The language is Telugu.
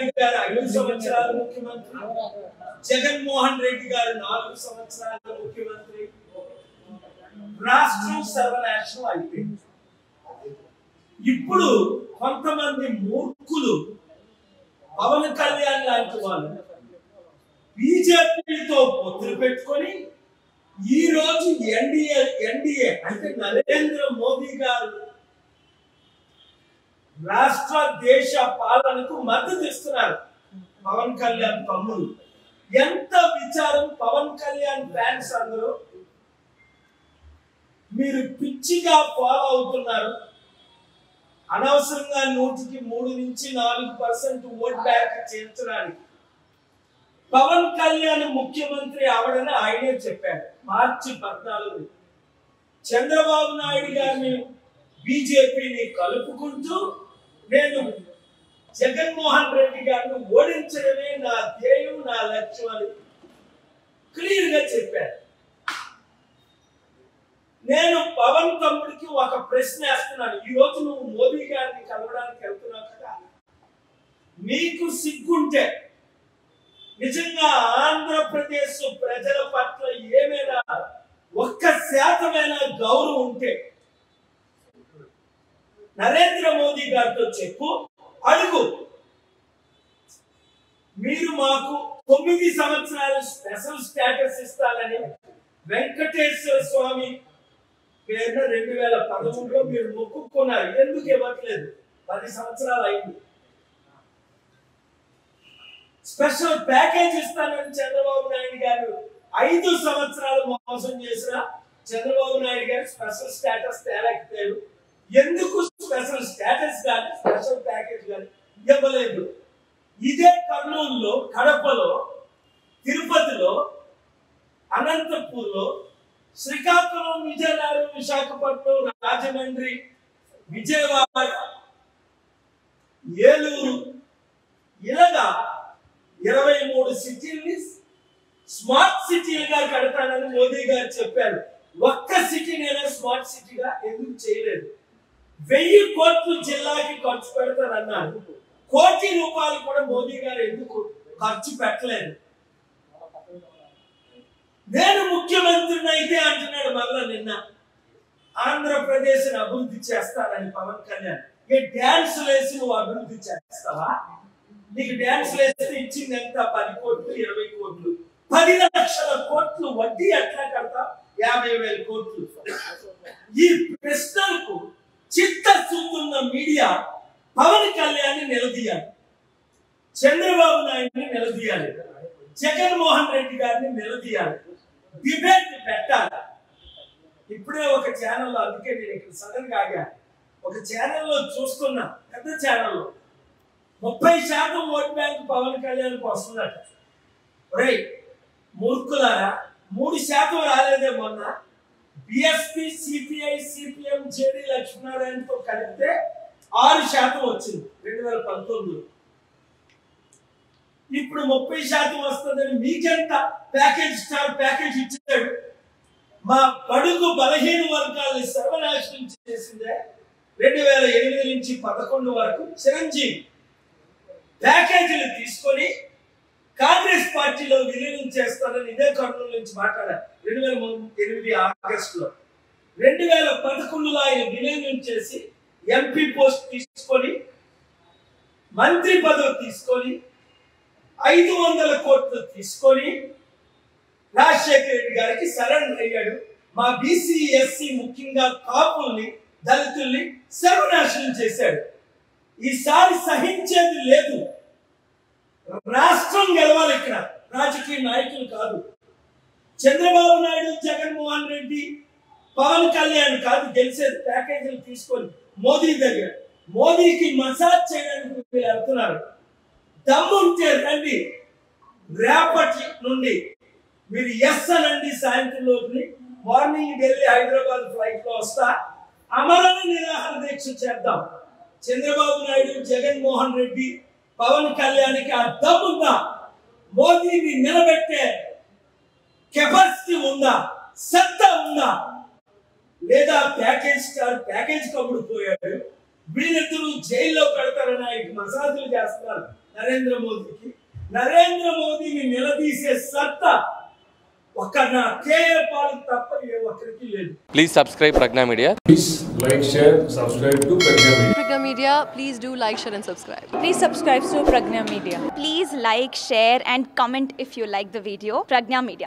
నాయుడు గారు ఐదు సంవత్సరాలు ముఖ్యమంత్రి జగన్మోహన్ రెడ్డి గారు నాలుగు సంవత్సరాలు ముఖ్యమంత్రి రాష్ట్రం సర్వనాశనం అయిపోయింది ఇప్పుడు కొంతమంది మూర్ఖులు పవన్ కళ్యాణ్ లాంటి వాళ్ళు బీజేపీతో పొత్తులు పెట్టుకొని ఈ రోజు ఎన్డీఏ ఎన్డీఏ అంటే నరేంద్ర మోదీ గారు రాష్ట్ర దేశ పాలనకు మద్దతు ఇస్తున్నారు పవన్ కళ్యాణ్ తమ్ముడు ఎంత విచారం పవన్ కళ్యాణ్ ఫ్యాన్స్ అందరూ మీరు పిచ్చిగా ఫాలో అవుతున్నారు అనవసరంగా నూటికి మూడు నుంచి నాలుగు పర్సెంట్ ఓట్ బ్యాంక్ చేర్చడానికి పవన్ కళ్యాణ్ ముఖ్యమంత్రి అవడని ఆయనే చెప్పాడు మార్చి పద్నాలుగు చంద్రబాబు నాయుడు గారిని బీజేపీని కలుపుకుంటూ నేను జగన్మోహన్ రెడ్డి గారిని ఓడించడమే నా ధ్యేయం నా లక్ష్యం అని క్లియర్ గా చెప్పారు నేను పవన్ తమ్ముడికి ఒక ప్రశ్న వేస్తున్నాను ఈ రోజు నువ్వు మోదీ గారిని కలవడానికి వెళ్తున్నావు కదా నీకు సిగ్గుంటే నిజంగా ఆంధ్రప్రదేశ్ ప్రజల పట్ల ఏమైనా ఒక్క శాతమైన గౌరవం ఉంటే నరేంద్ర మోదీ గారితో చెప్పు అడుగు మీరు మాకు తొమ్మిది సంవత్సరాలు స్పెషల్ స్టేటస్ ఇస్తానని వెంకటేశ్వర స్వామి పేరున రెండు వేల పదమూడులో మీరు మొక్కుకున్నారు ఎందుకు ఇవ్వట్లేదు పది సంవత్సరాలు అయింది స్పెషల్ ప్యాకేజ్ ఇస్తానని చంద్రబాబు నాయుడు గారు ఐదు సంవత్సరాలు మోసం చేసిన చంద్రబాబు నాయుడు గారు స్పెషల్ స్టేటస్ తేలేకపోయారు ఎందుకు స్పెషల్ స్టేటస్ కానీ స్పెషల్ ప్యాకేజ్ కానీ ఇవ్వలేదు ఇదే కర్నూలులో కడపలో తిరుపతిలో అనంతపూర్లో శ్రీకాకుళం విజయనగరం విశాఖపట్నం రాజమండ్రి విజయవాడ ఏలూరు ఇలాగా ఇరవై మూడు సిటీల్ని స్మార్ట్ సిటీలుగా కడతానని మోదీ గారు చెప్పారు ఒక్క సిటీనైనా స్మార్ట్ సిటీగా ఎందుకు చేయలేదు వెయ్యి కోట్లు జిల్లాకి ఖర్చు పెడతారన్నారు కోటి రూపాయలు కూడా మోదీ గారు ఎందుకు ఖర్చు పెట్టలేదు నేను ముఖ్యమంత్రిని అయితే అంటున్నాడు మళ్ళా నిన్న ఆంధ్రప్రదేశ్ అభివృద్ధి చేస్తానని పవన్ కళ్యాణ్ ఏ డ్యాన్స్ వేసి నువ్వు అభివృద్ధి చేస్తావా నీకు డ్యాన్స్ వేస్తే ఇచ్చింది ఎంత పది కోట్లు ఇరవై కోట్లు పది లక్షల కోట్లు వడ్డీ ఎట్లా కడతా యాభై వేల కోట్లు ఈ ప్రశ్నలకు చిత్తశుద్ధున్న మీడియా పవన్ కళ్యాణ్ నిలదీయాలి చంద్రబాబు నాయుడిని నిలదీయాలి జగన్మోహన్ రెడ్డి గారిని నిలదీయాలి డిబేట్ పెట్టాలి ఇప్పుడే ఒక ఛానల్ అందుకే నేను ఇక్కడ సడన్ గా ఆగా ఒక ఛానల్లో చూస్తున్నా పెద్ద ఛానల్లో ముప్పై శాతం ఓట్ బ్యాంక్ పవన్ కళ్యాణ్ వస్తుందట ఒరేయ్ మూర్ఖులారా మూడు శాతం రాలేదే మొన్న బిఎస్పి సిపిఐ సిపిఎం జేడి లక్ష్మీనారాయణతో కలిపితే ఆరు శాతం వచ్చింది రెండు వేల పంతొమ్మిదిలో ఇప్పుడు ముప్పై శాతం వస్తుందని మీకెంత ప్యాకేజ్ స్టార్ ప్యాకేజ్ ఇచ్చాడు మా బడుగు బలహీన వర్గాల్ని సర్వనాశనం చేసిందే రెండు వేల ఎనిమిది నుంచి పదకొండు వరకు చిరంజీవి ప్యాకేజీలు తీసుకొని కాంగ్రెస్ పార్టీలో విలీనం చేస్తారని ఇదే కర్నూలు నుంచి మాట్లాడారు రెండు వేల ఎనిమిది ఆగస్టులో రెండు వేల పదకొండులో ఆయన విలీనం చేసి ఎంపీ పోస్ట్ తీసుకొని మంత్రి పదవి తీసుకొని ఐదు వందల కోట్లు తీసుకొని రాజశేఖర రెడ్డి గారికి సరెండర్ అయ్యాడు మా బీసీ ఎస్సీ ముఖ్యంగా కాపుల్ని దళితుల్ని సర్వనాశనం చేశాడు ఈసారి సహించేది లేదు రాష్ట్రం గెలవాలి ఇక్కడ రాజకీయ నాయకులు కాదు చంద్రబాబు నాయుడు జగన్మోహన్ రెడ్డి పవన్ కళ్యాణ్ కాదు గెలిచేది ప్యాకేజీలు తీసుకొని మోదీ దగ్గర మోదీకి మసాజ్ చేయడానికి వీళ్ళు వెళ్తున్నారు దమ్ముంటే రండి రేపటి నుండి మీరు ఎస్ అనండి సాయంత్రం లోపలి మార్నింగ్ ఢిల్లీ హైదరాబాద్ ఫ్లైట్ లో వస్తా అమరణ నిరాహార దీక్ష చేద్దాం చంద్రబాబు నాయుడు జగన్మోహన్ రెడ్డి పవన్ కళ్యాణ్కి ఆ దమ్ముందా మోదీని నిలబెట్టే కెపాసిటీ ఉందా సత్తా ఉందా లేదా ప్యాకేజ్ స్టార్ ప్యాకేజ్ కమ్ముడు పోయాడు వీళ్ళిద్దరూ జైల్లో పెడతారని ఆయనకి మసాజులు చేస్తున్నారు నరేంద్ర మోదీకి నరేంద్ర మోదీని నిలదీసే సత్తా ఒక్క నా కేఏ పాల్ తప్ప ఏ ఒక్కరికి లేదు Please subscribe Pragna Media. Please like, share, subscribe to Pragya Media. Pragya Media, please do like, share, and subscribe. Please subscribe to Pragna Media. Please like, share, and comment if you like the video. Pragna Media.